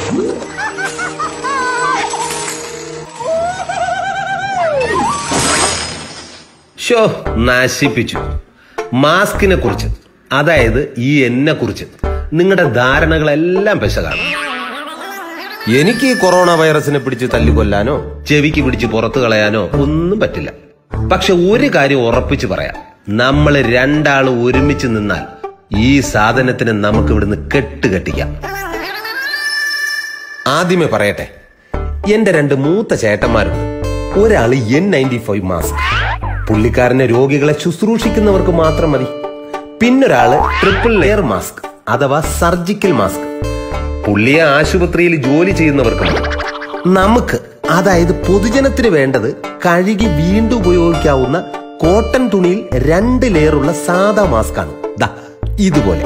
show നശിപ്പിച്ചു മാസ്കിനെ കുറിച്ച് അതായത് ഈ എന്നെ കുറിച്ച് നിങ്ങളുടെ ധാരണകളെല്ലാം പെശകാണ് എനിക്ക് ഈ കൊറോണ വൈറസിനെ പിടിച്ച് തല്ലിക്കൊല്ലാനോ ചെവിക്ക് പിടിച്ച് പുറത്തു കളയാനോ ഒന്നും പറ്റില്ല പക്ഷെ ഒരു കാര്യം ഉറപ്പിച്ച് പറയാം നമ്മൾ രണ്ടാള് ഒരുമിച്ച് നിന്നാൽ ഈ സാധനത്തിന് നമുക്ക് ഇവിടുന്ന് കെട്ടുകെട്ടിക്കാം ആദ്യമേ പറയട്ടെ എന്റെ രണ്ട് മൂത്ത ചേട്ടന്മാരുണ്ട് ഒരാള് എൻ നയൻറ്റി ഫൈവ് മാസ്ക് പുള്ളിക്കാരനെ രോഗികളെ ശുശ്രൂഷിക്കുന്നവർക്ക് മാത്രം മതി പിന്നൊരാള് ട്രിപ്പിൾ ലെയർ മാസ്ക് അഥവാ സർജിക്കൽ മാസ്ക് പുള്ളിയെ ആശുപത്രിയിൽ ജോലി ചെയ്യുന്നവർക്ക് മതി നമുക്ക് അതായത് പൊതുജനത്തിന് വേണ്ടത് കഴുകി വീണ്ടും ഉപയോഗിക്കാവുന്ന കോട്ടൺ തുണിയിൽ രണ്ട് ലെയറുള്ള സാദാ മാസ്ക് ആണ് ദാ ഇതുപോലെ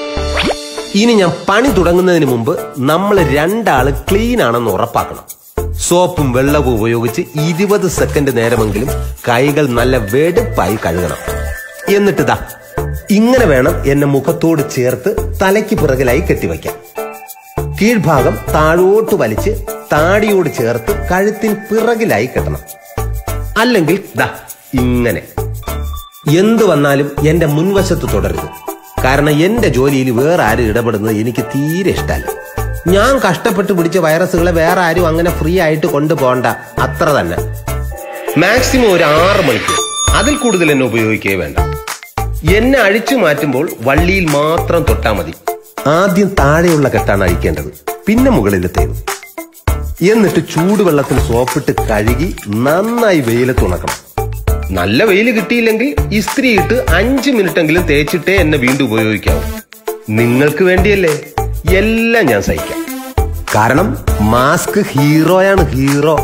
ഇനി ഞാൻ പണി തുടങ്ങുന്നതിന് മുമ്പ് നമ്മൾ രണ്ടാള് ക്ലീൻ ആണെന്ന് ഉറപ്പാക്കണം സോപ്പും വെള്ളവും ഉപയോഗിച്ച് ഇരുപത് സെക്കൻഡ് നേരമെങ്കിലും കൈകൾ നല്ല വെടുപ്പായി കഴുകണം എന്നിട്ട് ദാ ഇങ്ങനെ വേണം എന്നെ മുഖത്തോട് ചേർത്ത് തലയ്ക്ക് പിറകിലായി കെട്ടിവയ്ക്കാൻ കീഴ്ഭാഗം താഴോട്ട് വലിച്ച് താടിയോട് ചേർത്ത് കഴുത്തിന് പിറകിലായി കെട്ടണം അല്ലെങ്കിൽ ദാ ഇങ്ങനെ എന്തു വന്നാലും എന്റെ മുൻവശത്ത് തുടരുത് കാരണം എന്റെ ജോലിയിൽ വേറെ ആരും ഇടപെടുന്നത് എനിക്ക് തീരെ ഇഷ്ടമല്ല ഞാൻ കഷ്ടപ്പെട്ട് പിടിച്ച വൈറസുകളെ വേറെ ആരും അങ്ങനെ ഫ്രീ ആയിട്ട് കൊണ്ടുപോകണ്ട അത്ര തന്നെ മാക്സിമം ഒരു ആറ് മണിക്കൂർ അതിൽ കൂടുതൽ എന്നെ ഉപയോഗിക്കുകയേ വേണ്ട എന്നെ അഴിച്ചു മാറ്റുമ്പോൾ വള്ളിയിൽ മാത്രം തൊട്ടാ മതി ആദ്യം താഴെയുള്ള കെട്ടാണ് അഴിക്കേണ്ടത് പിന്നെ മുകളിലത്തേത് എന്നിട്ട് ചൂടുവെള്ളത്തിൽ സോപ്പിട്ട് കഴുകി നന്നായി വെയിലത്ത് ഉണക്കണം നല്ല വെയിൽ കിട്ടിയില്ലെങ്കിൽ ഇസ്ത്രി ഇട്ട് അഞ്ച് മിനിറ്റെങ്കിലും തേച്ചിട്ടേ എന്നെ വീണ്ടും ഉപയോഗിക്കാവൂ നിങ്ങൾക്ക് വേണ്ടിയല്ലേ എല്ലാം ഞാൻ സഹിക്കാം കാരണം മാസ്ക് ഹീറോയാണ് ഹീറോ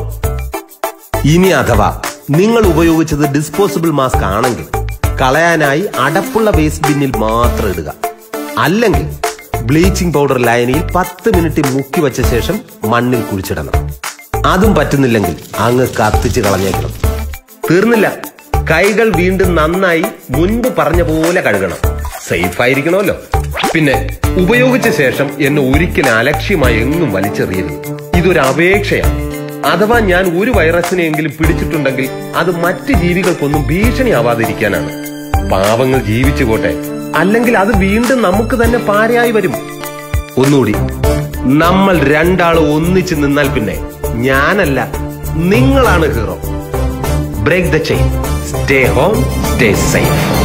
ഇനി അഥവാ നിങ്ങൾ ഉപയോഗിച്ചത് ഡിസ്പോസിബിൾ മാസ്ക് ആണെങ്കിൽ കളയാനായി അടപ്പുള്ള വേസ്റ്റ് ബിന്നിൽ മാത്രം ഇടുക അല്ലെങ്കിൽ ബ്ലീച്ചിങ് പൗഡർ ലൈനിയിൽ പത്ത് മിനിറ്റ് മുക്കി വെച്ച ശേഷം മണ്ണിൽ കുഴിച്ചിടണം അതും പറ്റുന്നില്ലെങ്കിൽ അങ്ങ് കത്തിച്ച് കളഞ്ഞേക്കണം തീർന്നില്ല കൈകൾ വീണ്ടും നന്നായി മുൻപ് പറഞ്ഞ പോലെ കഴുകണം സേഫ് ആയിരിക്കണമല്ലോ പിന്നെ ഉപയോഗിച്ച ശേഷം എന്നെ ഒരിക്കലും അലക്ഷ്യമായി എങ്ങും വലിച്ചെറിയരുത് ഇതൊരു അപേക്ഷയാണ് അഥവാ ഞാൻ ഒരു വൈറസിനെയെങ്കിലും പിടിച്ചിട്ടുണ്ടെങ്കിൽ അത് മറ്റ് ജീവികൾക്കൊന്നും ഭീഷണിയാവാതിരിക്കാനാണ് പാവങ്ങൾ ജീവിച്ചു പോട്ടെ അല്ലെങ്കിൽ അത് വീണ്ടും നമുക്ക് തന്നെ പാരയായി വരും ഒന്നുകൂടി നമ്മൾ രണ്ടാളും ഒന്നിച്ച് നിന്നാൽ പിന്നെ ഞാനല്ല നിങ്ങളാണ് hero break the chain stay home stay safe